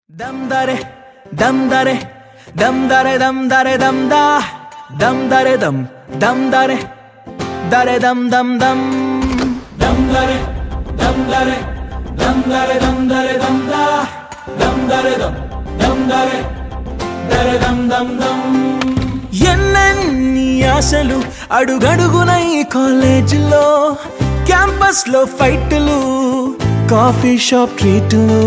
దమ్ దరే దమ్ దరే దమ్ దరే దమ్ దరే దమ్ దా దమ్ దరే దమ్ దమ్ దరే దరే దమ్ దమ్ దమ్ దమ్ దరే దమ్ దరే దమ్ దరే దమ్ దరే దమ్ దా దమ్ దరే దమ్ దమ్ దరే దరే దమ్ దమ్ దమ్ ఎన్నెన్ని ఆశలు అడుగడుగున ఈ కాలేజీలో క్యాంపస్ లో ఫైట్లు కాఫీ షాప్ ట్రీట్లు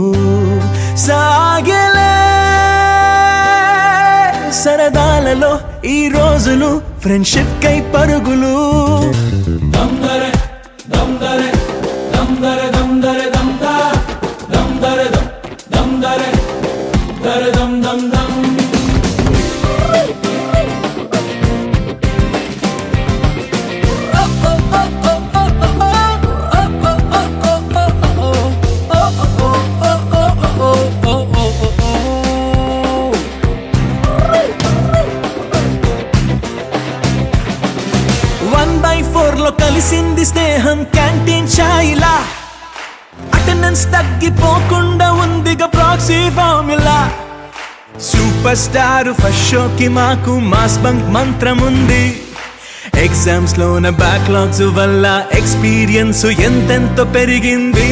సాగలే సరదాలలో ఈ రోజులు ఫ్రెండ్షిప్ కై పరుగులు దమ్దరే దమ్దరే దమ్దరే దమ్దరే దమ్దా దమ్దరే దమ్ దమ్దరే దరే దమ్ దమ్ దమ్ వన్ బై ఫోర్ లో కలిసింది స్నేహం క్యాంటీన్ ఛాయిలా అటెండెన్స్ తగ్గిపోకుండా ఉందిగా proxy formula super star first షోకి మాకు మాస్ బంక్ మంత్రం ఉంది ఎగ్జామ్స్ లోన బ్యాక్లాగ్స్ వల్ల ఎక్స్పీరియన్స్ ఎంతెంతో పెరిగింది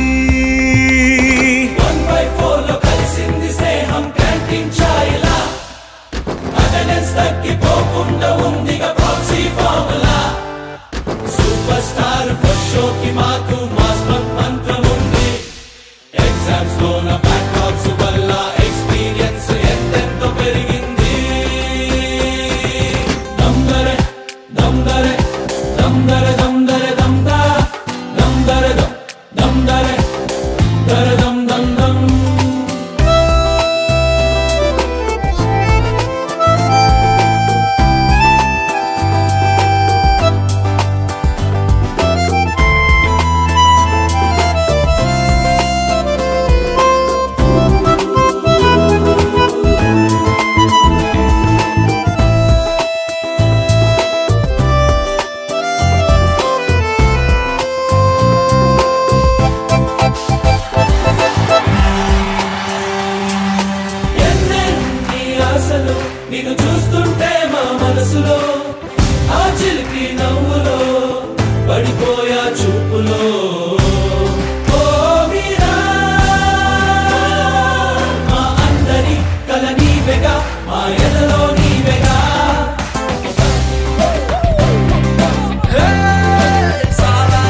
ఎన్నెన్ని ఆశలు నిన్ను చూస్తుంటే మా మనసులో ఆ చిలిపి నవ్వులో పడిపోయా చూపులో ఓ మీరా, మా అందరి కల నీవెగా మా ఎదలో నీవెగా హే, సాలా,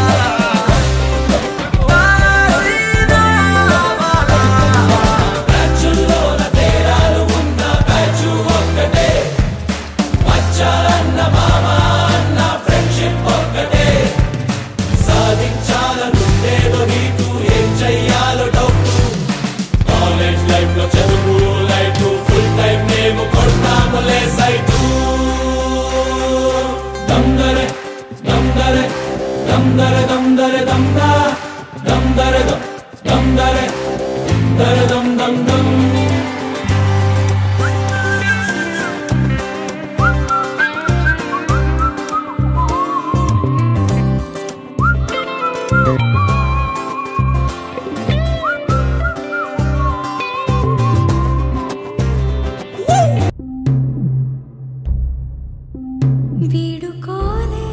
బ్యాచుల్లోన తేడాలు ఉన్న బ్యాచు ఒక్కటే మచ్చా అన్న మామ అన్న ఫ్రెండ్షిప్ ఒక్కటే సాధించాలనుండేదో నీకు ఏం చెయ్యాలో డౌట్ కాలేజ్ లైఫ్ లో చదువు లైఫ్ ఫుల్ టైం మేము కొడతాములే సైటు దమ్దరే దమ్దరే దమ్దరే దమ్దరే దమ్దా దమ్దరే దమ్ దమ్దరే దరే దమ్ దమ్ దమ్ వీడుకోలే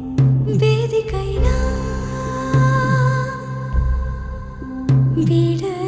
వేదికైనా వీడ